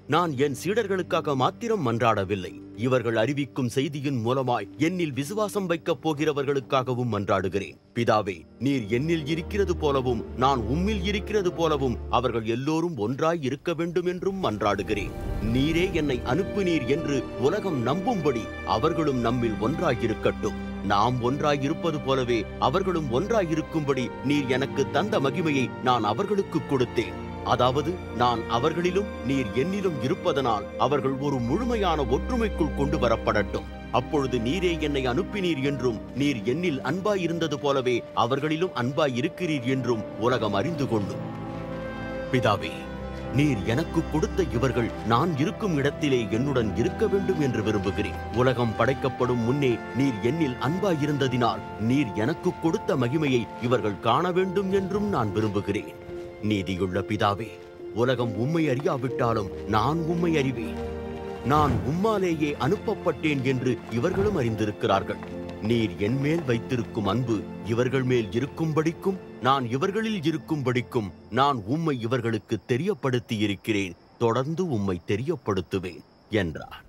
நான் என் சீடர்களுக்காக மாத்திரம் மன்றாடவில்லை இவர்கள் அறிவிக்கும் செய்தியின் மூலமாய் என்னில் விசுவாசம் வைக்கப் போகிறவர்களுக்காகவும் மன்றாடுகிறேன் பிதாவே நீர் என்னில் இருக்கிறது போலவும் நான் உம்மில் இருக்கிறது போலவும் அவர்கள் எல்லோரும் ஒன்றாய் இருக்க வேண்டும் என்றும் மன்றாடுகிறேன் நீரே என்னை அனுப்புனீர் என்று உலகம் நம்பும்படி அவர்களும் நம்மில் ஒன்றாயிருக்கட்டும் நாம் ஒன்றாயிருப்பது போலவே அவர்களும் ஒன்றாயிருக்கும்படி நீர் எனக்கு தந்த மகிமையை நான் அவர்களுக்கு கொடுத்தேன் அதாவது நான் அவர்களிலும் நீர் என்னிலும் இருப்பதனால் அவர்கள் ஒரு முழுமையான ஒற்றுமைக்குள் கொண்டு வரப்படட்டும் அப்பொழுது நீரே என்னை அனுப்பினீர் என்றும் நீர் என்னில் அன்பாயிருந்தது போலவே அவர்களிலும் அன்பாயிருக்கிறீர் என்றும் உலகம் அறிந்து கொள்ளும் பிதாவே நீர் எனக்கு கொடுத்த இவர்கள் நான் இருக்கும் இடத்திலே என்னுடன் இருக்க வேண்டும் என்று விரும்புகிறேன் உலகம் படைக்கப்படும் முன்னே நீர் என்னில் அன்பாயிருந்ததினால் நீர் எனக்கு கொடுத்த மகிமையை இவர்கள் காண வேண்டும் என்றும் நான் விரும்புகிறேன் நீதியுள்ள பிதாவே உலகம் உம்மை அறியாவிட்டாலும் நான் உம்மை அறிவேன் நான் உம்மாலேயே அனுப்பப்பட்டேன் என்று இவர்களும் அறிந்திருக்கிறார்கள் நீர் என் மேல் வைத்திருக்கும் அன்பு இவர்கள் மேல் இருக்கும்படிக்கும் நான் இவர்களில் இருக்கும்படிக்கும் நான் உம்மை இவர்களுக்கு தெரியப்படுத்தி இருக்கிறேன் தொடர்ந்து உம்மை தெரியப்படுத்துவேன் என்றார்